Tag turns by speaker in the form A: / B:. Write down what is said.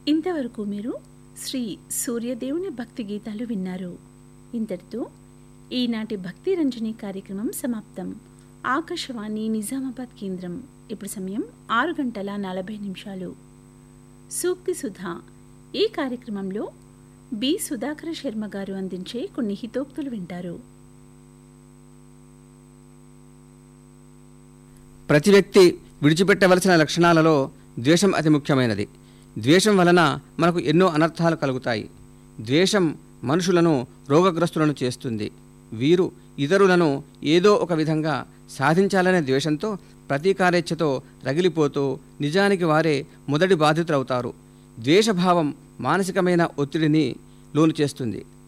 A: ఇంతవరకు మీరు శ్రీ సూర్యదేవుని భక్తి గీతాలు విన్నారు ఇంతటితో ఈనాటి భక్తి రంజని కార్యక్రమం సమాప్తం ఆకాశవాణి నిజామాబాద్ కేంద్రం ఇప్పుడు సమయం ఆరు గంటల నలభై నిమిషాలు సూక్తి సుధా ఈ కార్యక్రమంలో బి సుధాకర శర్మ గారు అందించే కొన్ని హితోక్తులు వింటారు
B: ప్రతి వ్యక్తి విడిచిపెట్టవలసిన లక్షణాలలో ద్వేషం అతి ముఖ్యమైనది ద్వేషం వలన మనకు ఎన్నో అనర్థాలు కలుగుతాయి ద్వేషం మనుషులను రోగగ్రస్తులను చేస్తుంది వీరు ఇతరులను ఏదో ఒక విధంగా సాధించాలనే ద్వేషంతో ప్రతీకారేచ్ఛతో రగిలిపోతూ నిజానికి వారే మొదటి బాధితులవుతారు ద్వేషభావం మానసికమైన ఒత్తిడిని లోను చేస్తుంది